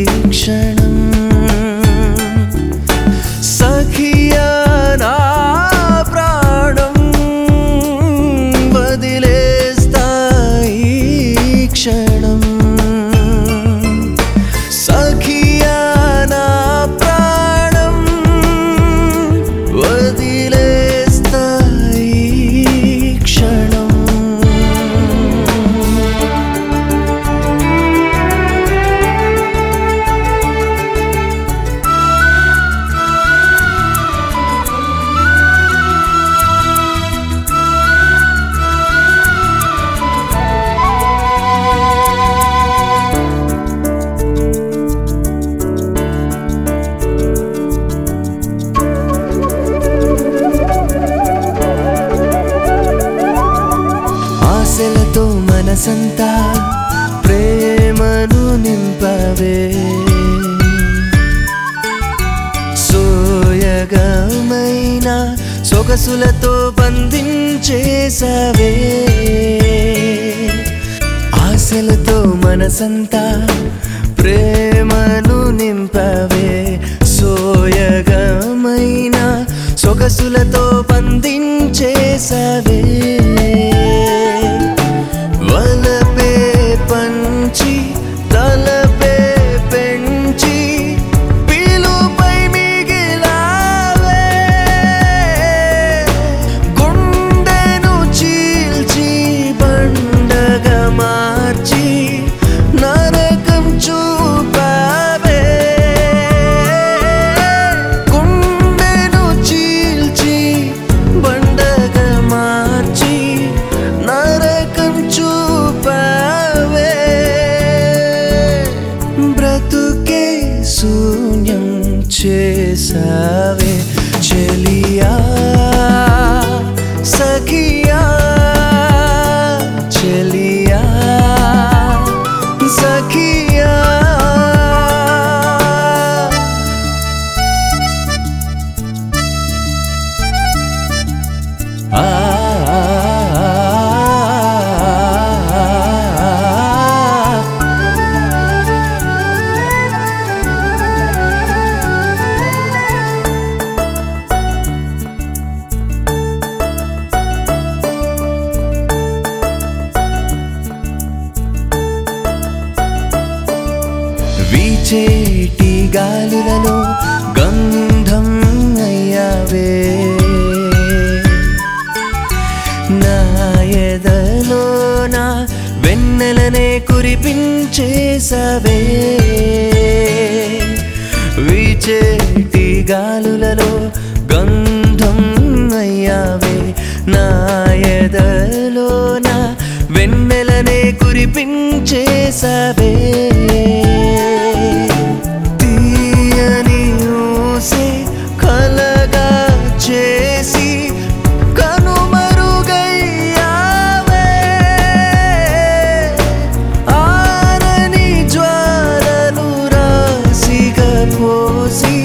క్షణం సఖియా నా ప్రాణం వదిలేస్తాయి క్షణం సఖియా నా ప్రాణం వదిలేస్తాయి క్షణం ఆశలతో మనసంతా ప్రేమను నింపవే సోయగమైన సొగసులతో బంధించేసవే ఆశలతో మనసంతా ప్రేమను నింపవే సోయగమైన సొగసులతో బంధించేసవే వలపే పంచి తలపే పెంచి పిలుపై మిగిలావే గుండెను చీల్చి బండగా మార్చి నరకం చూపావే గుండెను చీల్చి బండగా మార్చి నరకం చూపావే బ్రతుకే శూన్యం చేసావే చెలియా సఖియా చెలియా సఖియా ఆ వీచేటి గాలులలో గంధం అయ్యావే నా ఎదలో నా వెన్నెలనే కురిపించేసవే వీచేటి గాలులలో గంధం అయ్యావే నా ఎదలో నా వెన్నెలనే కురిపించేసవే తీయని ఊసే కలగా చేసి కనుమరుగయ్యావే ఆరని జ్వాలలు రాసిగా పోసి